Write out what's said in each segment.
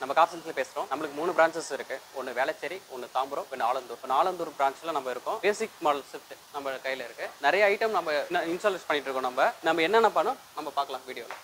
நம்ம காப்சன்ஸ்ல பேசுறோம் நம்மளுக்கு மூணு பிரான்ச்சஸ் இருக்கு ஒன்னு வேளச்சேரி ஒன்னு தாம்பரம் ஒன்னு ஆலந்தூர் இப்போ ஆலந்தூர் பிரான்ச்ல நம்ம இருக்கோம் பேசிக் மாடல் ஷிஃப்ட் நம்ம கையில இருக்கு நிறைய ஐட்டம் நம்ம இன்ஸ்டால் பண்ணிட்டு இருக்கோம் நம்ம நம்ம என்னென்ன பண்ணோம் நம்ம பார்க்கலாம் வீடியோல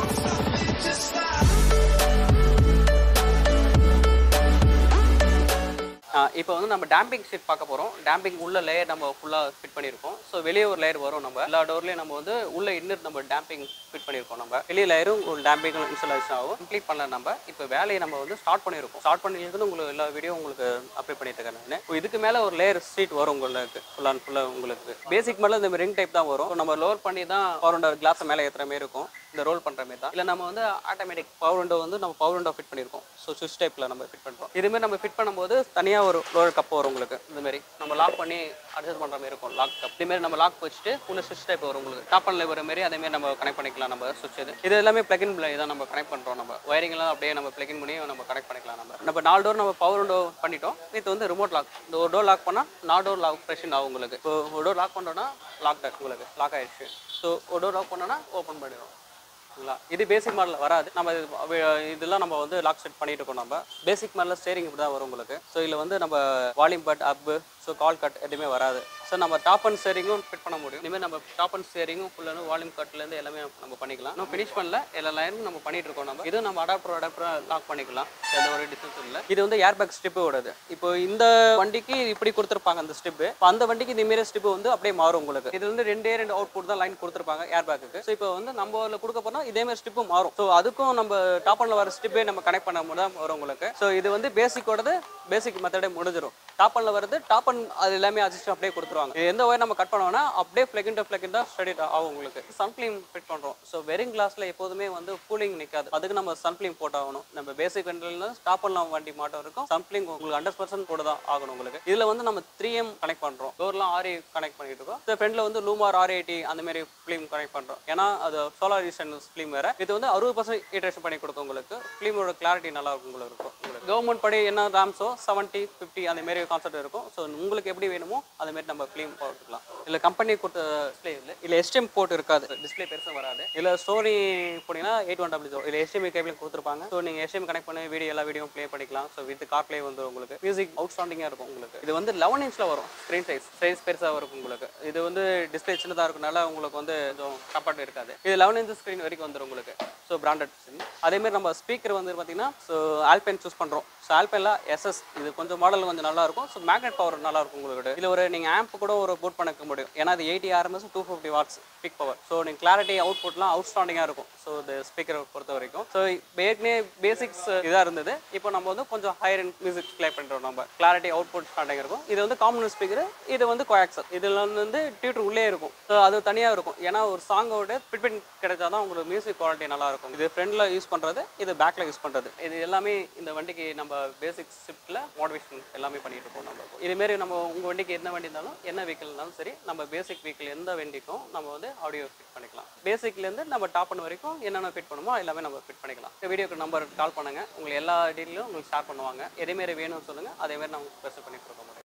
இப்போ வந்து நம்ம டேம்பிங் ஷீட் பார்க்க போகிறோம் டேம்பிங் உள்ள லேயர் நம்ம ஃபுல்லாக ஃபிட் பண்ணியிருக்கோம் ஸோ வெளியே ஒரு லேயர் வரும் நம்ம எல்லா டோர்லேயும் நம்ம வந்து உள்ள இன்னர் நம்ம டேம்பிங் ஃபிட் பண்ணியிருக்கோம் நம்ம வெளியே லேயரும் ஒரு டேம்பிங் இன்ஸ்டாலேஷன் ஆகும் கம்ப்ளீட் பண்ணல நம்ம இப்போ வேலையை நம்ம வந்து ஸ்டார்ட் பண்ணியிருக்கோம் ஸ்டார்ட் பண்ணியிருந்து உங்களுக்கு எல்லா வீடியோ உங்களுக்கு அப்ளை பண்ணிட்டு இருக்கேன் நான் இப்போ இதுக்கு மேலே ஒரு லேயர் ஷீட் வரும் உங்களுக்கு ஃபுல் அண்ட் ஃபுல்லாக உங்களுக்கு பேசிக் மேலே இந்த ரிங் டைப் தான் வரும் So நம்ம லோர் பண்ணி தான் பவர் விண்டோ கிளாஸை மேலே ஏற்றுற மாதிரி இருக்கும் இந்த ரோல் பண்ணுற மாதிரி தான் இல்லை நம்ம வந்து ஆட்டோமேட்டிக் பவர் விண்டோ வந்து நம்ம பவர் விண்டோ ஃபிட் பண்ணியிருக்கோம் ஸோ சுவிச் டைப்பில் நம்ம ஃபிட் பண்ணுறோம் இதுமாரி நம்ம ஃபிட் பண்ணும்போது தனியாக ஒரு லோர் கப் வரும் உங்களுக்கு இந்த மாதிரி நம்ம லாக் பண்ணி அட்ஜஸ்ட் பண்ணுற மாதிரி இருக்கும் லாக் கப் இதேமாரி நம்ம லாக் வச்சுட்டு உள்ள சுவிச் டைப் வரும் உங்களுக்கு டாப் அண்ட் வர மாதிரி அதேமாரி நம்ம கனெக்ட் பண்ணிக்கலாம் நம்ம சுவிட்ச் இது இது எல்லாமே பிளகின் பிள்ளை தான் நம்ம கனெக்ட் பண்ணுறோம் நம்ம ஒயரிங் எல்லாம் அப்படியே நம்ம பிளகின் பண்ணி நம்ம கனெக்ட் பண்ணிக்கலாம் நம்ம நம்ம நாலு டோர் நம்ம பவர் விண்டோ பண்ணிட்டோம் இது வந்து ரிமோட் லாக் இந்த ஒரு டோர் லாக் பண்ணால் நாலு டோர் லாக் ப்ரெஷன் ஆகும் உங்களுக்கு இப்போ ஒரு டோர் லாக் பண்ணுறோன்னா லாக் டாக் உங்களுக்கு லாக் ஆயிடுச்சு ஸோ ஒரு டோர் லாக் பண்ணோன்னா ஓப்பன் பண்ணிடும் சரிங்களா இது பேசிக் மாடலில் வராது நம்ம இது வே- இதெல்லாம் நம்ம வந்து லாக் செட் பண்ணிட்டு இருக்கோம் நம்ம பேசிக் மாடலில் ஸ்டேரிங் இப்படி தான் வரும் உங்களுக்கு ஸோ இதில் வந்து நம்ம volume button so call cut எதுவுமே வராது ஸோ நம்ம டாப் அண்ட் ஸ்டேரிங்கும் ஃபிட் பண்ண முடியும் இனிமேல் நம்ம டாப் அண்ட் ஸ்டேரிங்கும் ஃபுல்லாக வால்யூம் கட்லேருந்து எல்லாமே நம்ம பண்ணிக்கலாம் இன்னும் ஃபினிஷ் பண்ணல எல்லா லைனும் நம்ம பண்ணிட்டு இருக்கோம் நம்ம இதுவும் நம்ம அடாப்டர் அடாப்டர் லாக் பண்ணிக்கலாம் எந்த ஒரு டிஸ்டன்ஸ் இல்லை இது வந்து ஏர் பேக் ஸ்ட்ரிப்பு ஓடுது இப்போ இந்த வண்டிக்கு இப்படி கொடுத்துருப்பாங்க அந்த ஸ்ட்ரிப்பு இப்போ அந்த வண்டிக்கு இந்த மாரி ஸ்ட்ரிப்பு வந்து அப்படியே மாறும் உங்களுக்கு இது வந்து ரெண்டே ரெண்டு அவுட் புட் தான் லைன் கொடுத்துருப்பாங்க ஏர் பேக்கு ஸோ இப்போ வந்து நம்ம அதில் கொடுக்க போனால் இதே மாதிரி ஸ்ட்ரிப்பும் மாறும் ஸோ அதுக்கும் நம்ம டாப் அண்ட்ல வர ஸ்ட்ரிப்பே நம்ம கனெக்ட் பண்ண முடியும் வரும் உங்களுக்கு ஸோ இது வந்து பேசிக்கோடது பேசிக் மெத்தடே முடிஞ்சிடும் டாப் அண்ட்ல வருது டாப் அண்ட் அது எல்லாமே அட்ஜஸ்ட் அப்படியே கொடுத்துருவாங்க இது எந்த ஒயர் நம்ம கட் பண்ணோம்னா அப்படியே பிளக் டு பிளக் தான் ஸ்டடி ஆகும் உங்களுக்கு சன்ஃபிலிம் ஃபிட் பண்ணுறோம் ஸோ வெரிங் கிளாஸ்ல எப்போதுமே வந்து கூலிங் நிற்காது அதுக்கு நம்ம சன்ஃபிலிம் போட்டாகணும் நம்ம பேசிக் வெண்டில் டாப் அண்ட்ல வண்டி மாட்டம் இருக்கும் சன்ஃபிலிம் உங்களுக்கு ஹண்ட்ரட் பர்சன்ட் கூட தான் ஆகணும் உங்களுக்கு இதுல வந்து நம்ம த்ரீ எம் கனெக்ட் பண்றோம் டோர்லாம் ஆரி கனெக்ட் பண்ணிட்டு இருக்கோம் ஸோ ஃப்ரெண்ட்ல வந்து லூமார் ஆர் எயிட்டி அந்த மாதிரி ஃபிலிம் கனெக்ட் பண்றோம் ஏன்னா அது சோலார் ஈஸ்டர்ன் ஃபிலிம் வேற இது வந்து அறுபது பர்சன்ட் ஈட்ரேஷன் பண்ணி கொடுக்கும் உங்களுக்கு ஃபிலிமோட கிளாரிட்டி நல்லா இருக்கும் உங்களுக்கு இருக்கும் உங்களுக்கு கவர்மெண்ட் படி என்ன ரேம்ஸோ செவன்ட்டி ஃபிஃப்டி அந்த மாதிரி கான்செப்ட் இருக்கும் ஸோ உங்களுக்கு எப்படி வேணுமோ அந்த மாதிரி நம்ம ஃபிலிம் போட்டுக்கலாம் இல்லை கம்பெனி கொடுத்த டிஸ்பிளே இல்லை இல்லை எஸ்டிஎம் போர்ட் இருக்காது டிஸ்பிளே பெருசாக வராது இல்லை ஸ்டோரி போனீங்கன்னா எயிட் ஒன் டபிள்யூ இல்லை எஸ்டிஎம் கேபிள் கொடுத்துருப்பாங்க ஸோ நீங்கள் எஸ்டிஎம் கனெக்ட் பண்ணி வீடியோ எல்லா வீடியோ ப்ளே பண்ணிக்கலாம் ஸோ வித் கார் ப்ளே வந்து உங்களுக்கு மியூசிக் அவுட் ஸ்டாண்டிங்காக இருக்கும் உங்களுக்கு இது வந்து லெவன் இன்ச்சில் வரும் ஸ்க்ரீன் சைஸ் சைஸ் பெருசாக இருக்கும் உங்களுக்கு இது வந்து டிஸ்பிளே சின்னதாக இருக்கனால உங்களுக்கு வந்து கொஞ்சம் கம்ஃபர்ட் இருக்காது இது லெவன் இன்ச் ஸ்க்ரீன் வரைக்கும் வந்துடும் உங்களுக்கு ஸோ பிராண்டட் அதேமாதிரி நம்ம ஸ்பீக்கர் வந்து பார்த்தீங்கன்னா ஸோ ஆல்பென் சூஸ் பண்ணுறோம் ஸோ ஆல்பென்ல எஸ்எஸ் இது கொஞ்சம் மாடல் கொஞ்சம் நல்லா இருக்கும் ஸோ மேக்னெட் பவர் நல்லா இருக்கும் உங்களுக்கு இதில் ஒரு நீங்கள் ஆம்ப் கூட ஒரு பூட் பண்ணிக்க முடியும் ஏன்னா அது eighty RMS two fifty watts peak power so நீங்கள் கிளாரிட்டி அவுட் புட்லாம் அவுட் ஸ்டாண்டிங்காக இருக்கும் ஸோ இந்த ஸ்பீக்கரை பொறுத்த வரைக்கும் ஸோ ஏற்கனவே பேசிக்ஸ் இதாக இருந்தது இப்போ நம்ம வந்து கொஞ்சம் ஹையர் மியூசிக் ப்ளே பண்ணுறோம் நம்ம கிளாரிட்டி அவுட் புட் ஸ்டாண்டிங் இருக்கும் இது வந்து காமன் ஸ்பீக்கர் இது வந்து கோயாக்சர் இதில் வந்து டியூட்டர் உள்ளே இருக்கும் ஸோ அது தனியாக இருக்கும் ஏன்னா ஒரு சாங்கோட ஃபிட்பின் கிடைச்சா தான் உங்களுக்கு மியூசிக் குவாலிட்டி நல்லா இருக்கும் இது ஃப்ரண்டில் யூஸ் பண்ணுறது இது பேக்கில் யூஸ் பண்ணுறது இது எல்லாமே இந்த வண்டிக்கு நம்ம பேசிக் ஷிஃப்ட்டில் மோட்டிவேஷன் எல்லாமே பண்ணிட்டு இருக்கோம் நம்ம இதுமாரி நம்ம உங்கள் வண்டிக்கு என்ன வண்டி இருந்தாலும் என்ன வெஹிக்கிள் இருந்தாலும் சரி நம்ம பேசிக் வெஹிக்கிள் எந்த வண்டிக்கும் நம்ம வந்து ஆடியோ ஃபிட் பண்ணிக்கலாம் பேசிக்லேருந்து நம்ம டாப் பண்ண வரைக்கும் என்னென்ன ஃபிட் பண்ணுமோ எல்லாமே நம்ம ஃபிட் பண்ணிக்கலாம் இந்த வீடியோக்கு நம்பர் கால் பண்ணுங்கள் உங்களுக்கு எல்லா டீட்டெயிலும் உங்களுக்கு ஷேர் பண்ணுவாங்க எதேமாரி வேணும்னு சொல்லுங்கள் அதேமாரி நம்ம ஸ்பெஷல் பண்ணி கொடுக்க முடியும்